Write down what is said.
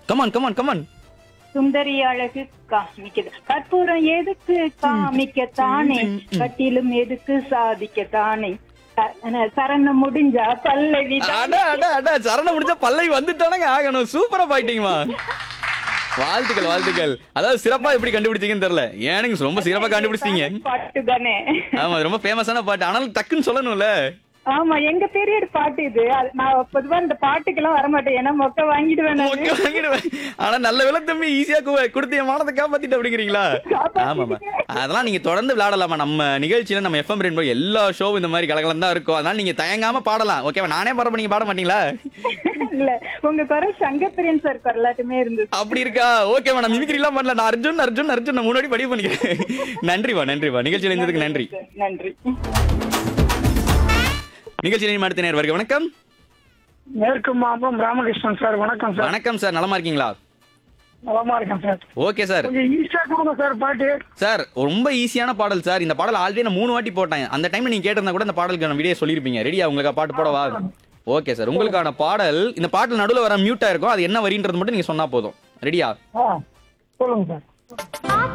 Come on come on come on சுந்தரி அழகு காமிக்குது கற்பூரம் எதுக்கு காமிக்கத்தானே கட்டிலும் எதுக்கு சாதிக்கத்தானே ச- சரணம் முடிஞ்சா பல்லவி அட அட அட சரணம் முடிஞ்ச பல்லை வந்துட்டானங்க ஆகணும் சூப்பரா பாயிட்டீங்கம்மா வாழ்த்துக்கள் வாழ்த்துக்கள் அதாவது சிறப்பா எப்படி கண்டுபிடிச்சீங்கன்னு தெரியல ஏனுங்க ரொம்ப சிறப்பா கண்டுபிடிச்சீங்க பாட்டு தானே ஆமா இது ரொம்ப ஃபேமஸான பாட்டு ஆனாலும் டக்குன்னு சொல்லணும்ல ஆமா எங்க பீரியட் பாட்டு இது அது நான் பொதுவா இந்த பாட்டுக்கெல்லாம் வரமாட்டேன் ஏன்னா மொக்க வாங்கிடுவேன் நானு. மொக்க வாங்கிடுவேன். ஆனா நல்ல விலை தம்பி ஈஸியா கொடுத்து என் மானத்தை காப்பாத்திட்டு அப்படிங்கிறீங்களா ஆமாமா அதெல்லாம் நீங்க தொடர்ந்து விளையாடலாமா நம்ம நிகழ்ச்சியில நம்ம எஃப்எம் ரெயின்போ எல்லா ஷோவும் இந்த மாதிரி கலகலம் தான் இருக்கும் அதனால நீங்க தயங்காம பாடலாம் ஓகேவா நானே பாடுறப்ப நீங்க பாட மாட்டீங்களா இல்ல உங்க குரல் சங்கப்பிரியன் சார் குரலாட்டுமே இருந்தது அப்படி இருக்கா ஓகே மேடம் மிமிக்ரி எல்லாம் பண்ணல நான் அர்ஜுன் அர்ஜுன் அர்ஜுன் நான் முன்னாடி பதிவு பண்ணிக்கிறேன் நன்றிவா நன்றிவா நிகழ்ச்சியில் இருந்ததுக்கு நன்றி நன்றி நிகழ்ச்சியில் அடுத்த நேர் வருக வணக்கம் மேற்கு மாம்பம் ராமகிருஷ்ணன் சார் வணக்கம் சார் வணக்கம் சார் நலமா இருக்கீங்களா நலமா இருக்கேன் சார் ஓகே சார் கொஞ்சம் ஈஸியா கொடுங்க சார் பாட்டு சார் ரொம்ப ஈஸியான பாடல் சார் இந்த பாடல் ஆல்ரெடி நான் மூணு வாட்டி போட்டேன் அந்த டைம்ல நீங்க கேட்டிருந்தா கூட இந்த பாடலுக்கான வீடியோ சொல்லிருப்பீங்க ரெடியா உங்களுக்கு பாட்டு போடவா ஓகே சார் உங்களுக்கான பாடல் இந்த பாட்டில் நடுவில் வர மியூட்டா இருக்கும் அது என்ன வரின்றது மட்டும் நீங்க சொன்னா போதும் ரெடியா ஆ சொல்லுங்க சார்